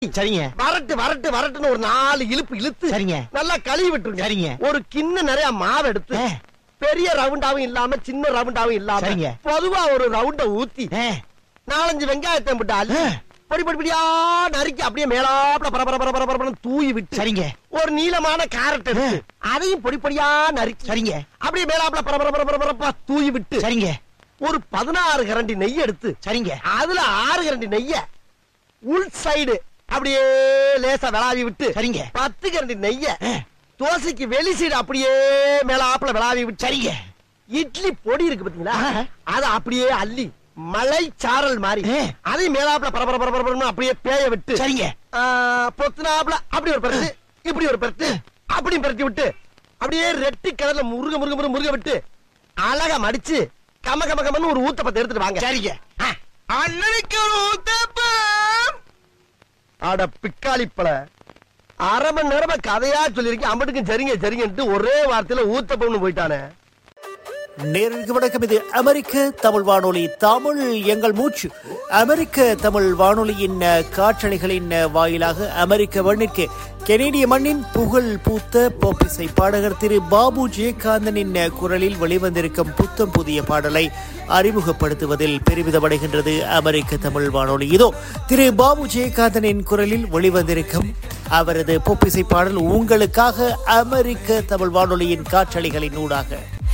சரிங்க வரட்டு வரட்டு வரட்டுன்னு ஒரு நாலு இழுப்பு இழுத்து சரிங்க. நல்லா கழுவி விட்டுருங்க சரிங்க. ஒரு கிண்ண நிறைய மாவு எடுத்து ஆ. பெரிய ரவுண்டாவும் இல்லாம சின்ன ரவுண்டாவும் இல்லாம சரிங்க. பொதுவா ஒரு ரவுண்ட ஊத்தி ஆ, நாலஞ்சு வெங்காயத்தை போட்டு அள்ளி ஆ. பொடி பொடி பொடியா நறுக்கி அப்படியே மேலாப்ல பர பர பர பர பரபரன்னு தூவி விட்டு சரிங்க ஒரு நீளமான கேரட் எடுத்து அதையும் பொடி பொடியா நறுக்கி சரிங்க அப்படியே மேலாப்ல பர பர பர பர பரப்பா தூவி விட்டு சரிங்க ஒரு பதினாறு கரண்டி நெய் எடுத்து சரிங்க அதுல ஆறு கரண்டி நெய்ய உள் சைடு அப்படியே லேசா விளாவி விட்டு சரிங்க. பத்து கரண்டி நெய்ய ஆ. தோசைக்கு வெளி சைடு அப்படியே மேலாப்ல விளாவி விட்டு சரிங்க இட்லி பொடி இருக்கு பாத்தீங்களா ஆ. அத அப்படியே அள்ளி மலை சாரல் மாதிரி ஆ. அதையும் மேலாப்ல பரபர பரபர பரபரன்னு அப்படியே பேய விட்டு சரிங்க ஆ, பொத்துனாப்ல அப்படி ஒரு பரட்டு இப்படி ஒரு பரட்டு அப்படி பரட்டி விட்டு அப்படியே ரெட்டி கலர்ல முருக முருக முருக முருக விட்டு அழகா மடிச்சு கம கம கமன்னு ஒரு ஊத்தப்பத்தை எடுத்துட்டு வாங்க சரிங்க அண்ணனுக்கு ஒரு ஊத்தப்பம் அட பிக்காளிப்பழ அரை மணி நேரமா கதையா சொல்லிருக்கேன் அம்பட்டுக்கும் சரிங்க சரிங்கன்ட்டு ஒரே வார்த்தையில ஊத்தப்பம்னு போயிட்டானே நேருக்கு வணக்கம் இது அமெரிக்க தமிழ் வானொலி தமிழ் எங்கள் மூச்சு அமெரிக்க தமிழ் வானொலியின் அஹ், காற்றலைகளின் அஹ், வாயிலாக அமெரிக்க மண்ணிற்கு கெனேடிய மண்ணின் புகழ் பூத்த போப்பிசை பாடகர் திரு பாபு ஜெயகாந்தனின் அஹ், குரலில் வெளிவந்திருக்கும் புத்தம் புதிய பாடலை அறிமுகப்படுத்துவதில் பெருமிதமடைகின்றது அமெரிக்க தமிழ் வானொலி இதோ திரு பாபு ஜெயகாந்தனின் குரலில் வெளிவந்திருக்கும் அவரது பொப்பிசை பாடல் உங்களுக்காக அமெரிக்க தமிழ் வானொலியின் காற்றலைகளின் ஊடாக